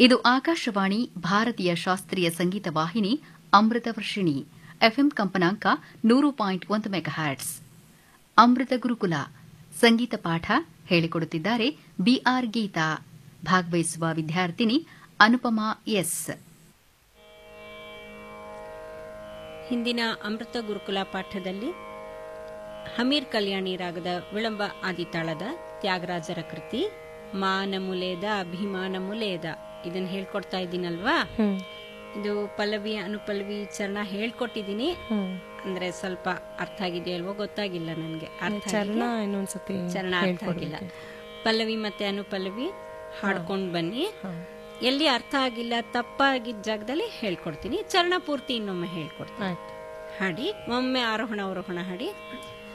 ಇದು ಆಕಾಶವಾಣಿ ಭಾರತೀಯ ಶಾಸ್ತ್ರೀಯ ಸಂಗೀತ ವಾಹಿನಿ ಅಮೃತ ವರ್ಷಿಣಿ ಎಫ್ಎಂ ಕಂಪನಾಂಕ ನೂರು ಪಾಯಿಂಟ್ ಒಂದು ಮೆಗಾಹ್ಯಾಟ್ಸ್ ಅಮೃತ ಗುರುಕುಲ ಸಂಗೀತ ಪಾಠ ಹೇಳಿಕೊಡುತ್ತಿದ್ದಾರೆ ಬಿಆರ್ ಗೀತಾ ಭಾಗವಹಿಸುವ ವಿದ್ಯಾರ್ಥಿನಿ ಅನುಪಮಾ ಎಸ್ ಹಿಂದಿನ ಅಮೃತ ಗುರುಕುಲ ಪಾಠದಲ್ಲಿ ಹಮೀರ್ ಕಲ್ಯಾಣಿ ರಾಗದ ವಿಳಂಬ ಆದಿತಾಳದ ತ್ಯಾಗರಾಜರ ಕೃತಿ ಮಾನ ಮುಲೇದ ಅಭಿಮಾನ ಮುಲೇದ ಇದನ್ನ ಹೇಳ್ಕೊಡ್ತಾ ಇದ್ದೀನಲ್ವಾ ಇದು ಪಲ್ಲವಿ ಅನುಪಲ್ಲವಿ ಚರಣ ಹೇಳ್ಕೊಟ್ಟಿದ್ದೀನಿ ಅಂದ್ರೆ ಸ್ವಲ್ಪ ಅರ್ಥ ಆಗಿದೆಯೋ ಅಲ್ವೋ ಗೊತ್ತಾಗಿಲ್ಲ ನನಗೆ ಅರ್ಥ ಚರಣ ಆಗಿದೆ. ಇನ್ನೊಂದ್ಸತಿ ಚರಣ ಅರ್ಥ ಆಗಿಲ್ಲ ಪಲ್ಲವಿ ಮತ್ತೆ ಅನುಪಲ್ಲವಿ ಹಾಡ್ಕೊಂಡ್ ಬನ್ನಿ ಎಲ್ಲಿ ಅರ್ಥ ಆಗಿಲ್ಲ ತಪ್ಪಾಗಿದ್ದ ಜಾಗದಲ್ಲಿ ಹೇಳ್ಕೊಡ್ತೀನಿ ಚರಣ ಪೂರ್ತಿ ಇನ್ನೊಮ್ಮೆ ಹೇಳ್ಕೊಡ್ತೀನಿ ಆಯ್ತು ಹಾಡಿ ಒಮ್ಮೆ ಆರೋಹಣ ಅವರೋಹಣ ಹಾಡಿ